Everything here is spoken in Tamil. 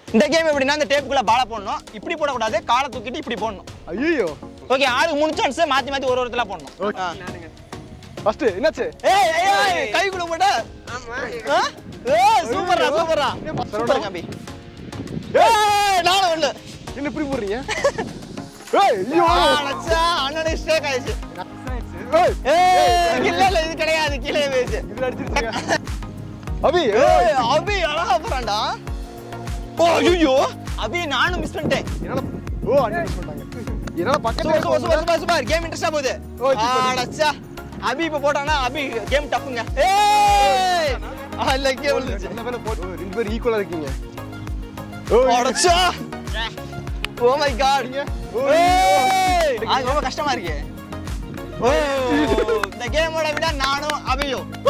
இந்த கேம் எப்படின்னா இந்த டேப்புக்குள்ள பால போடணும் இப்படி போடக்கூடாது காலை தூக்கிட்டு இப்படி போடணும் ஐயோ ஓகே ஆளுக்கு மூணு சான்ஸ் மாத்தி மாத்தி ஒரு ஒருத்தல போடணும் Okay. ஆ. ஃபர்ஸ்ட் என்னாச்சு ஏய் ஏய், ஏய் கைக்குள்ள போட ஆ? ஏய் சூப்பரா சூப்பரா சூப்பர் கம்பி ஏய் நானும் ஒண்ணு என்ன இப்படி போடுறீங்க ஏய் ஐயோ அடச்சா அண்ணனே ஸ்டேக் ஆயிடுச்சு ஏய் ஏய் இல்ல இல்ல இது கிடையாது கீழே போயிடுச்சு இதுல அடிச்சிருக்கீங்க அபி ஏய் ஏய் அபி அழகா போறான்டா ஓ ஐயோ அபி நானும் மிஸ் பண்ணிட்டேன் என்னால ஓ அண்ணன் மிஸ் பண்ணிட்டாங்க என்னால பக்கத்துல super super super super super game இன்ட்ரெஸ்டா போகுது ஓ, சூப்பர். அடச்சா அபி இப்ப போட்டானா அபி கேம் டஃப்ங்க ஏய் ஆ இல்ல கேம் விழுந்துச்சு என்ன வேலை போட்டு ஓ, ரெண்டு பேரும் ஈக்குவலா இருக்கீங்க ஓ அடச்சா ஓ மை காட் ஓ, ஏய் அது ரொம்ப கஷ்டமா இருக்கு ஓ இந்த கேமோட விட நானும் அபியும்